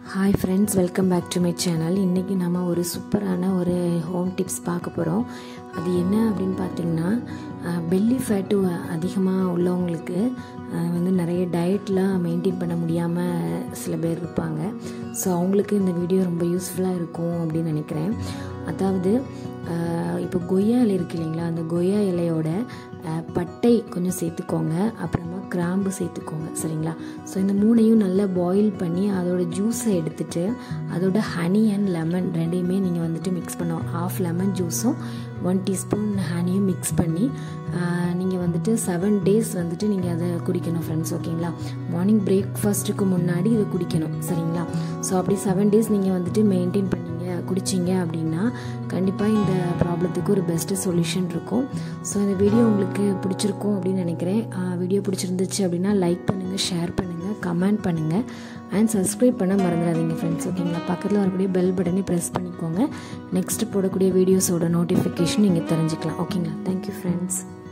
hi friends welcome back to my channel இன்றைக்கி நம்ம ஒரு சூப்பரான ஒரு ஹோம் டிப்ஸ் பார்க்க போகிறோம் அது என்ன அப்படின்னு பார்த்தீங்கன்னா பெல்லி ஃபேட்டு அதிகமாக உள்ளவங்களுக்கு அஹ், வந்து நிறைய டயட்லாம் மெயின்டைன் பண்ண முடியாமல் சில பேர் இருப்பாங்க ஸோ அவங்களுக்கு இந்த வீடியோ ரொம்ப யூஸ்ஃபுல்லாக இருக்கும் அப்படின்னு நினைக்கிறேன் அதாவது அஹ், இப்போ கொய்யா இலை இருக்கு இல்லைங்களா அந்த கொய்யா இலையோட அஹ், பட்டை கொஞ்சம் சேர்த்துக்கோங்க அப்புறமா கிராம்பு சேர்த்துக்கோங்க சரிங்களா ஸோ இந்த மூணையும் நல்லா பாயில் பண்ணி அதோட ஜூஸை எடுத்துட்டு அதோட ஹனி அண்ட் லெமன் ரெண்டையுமே நீங்கள் வந்துட்டு மிக்ஸ் பண்ணோம் ஆஃப் லெமன் ஜூஸும் ஒன் டீஸ்பூன் ஹனியும் மிக்ஸ் பண்ணி நீங்கள் வந்துட்டு செவன் டேஸ் வந்துட்டு நீங்கள் அதை குடிக்கணும் ஃப்ரெண்ட்ஸ் ஓகேங்களா மார்னிங் பிரேக்ஃபாஸ்ட்டுக்கு முன்னாடி இதை குடிக்கணும் சரிங்களா ஸோ அப்படி செவன் டேஸ் நீங்கள் வந்துட்டு மெயின்டைன் பண்ணீங்க குடிச்சிங்க அப்படின்னா கண்டிப்பாக இந்த ப்ராப்ளத்துக்கு ஒரு பெஸ்ட்டு சொல்யூஷன் இருக்கும் ஸோ இந்த வீடியோ உங்களுக்கு பிடிச்சிருக்கும் அப்படின்னு நினைக்கிறேன் வீடியோ பிடிச்சிருந்துச்சு அப்படின்னா லைக் பண்ணுங்கள் ஷேர் பண்ணுங்கள் கமெண்ட் பண்ணுங்கள் அண்ட் சப்ஸ்கிரைப் பண்ண மறந்துடாதீங்க ஃப்ரெண்ட்ஸ் ஓகேங்களா பக்கத்தில் வரக்கூடிய பெல் பட்டனை ப்ரெஸ் பண்ணிக்கோங்க நெக்ஸ்ட் போடக்கூடிய வீடியோஸோட நோட்டிஃபிகேஷன் நீங்கள் தெரிஞ்சுக்கலாம் ஓகேங்களா தேங்க்யூ ஃப்ரெண்ட்ஸ்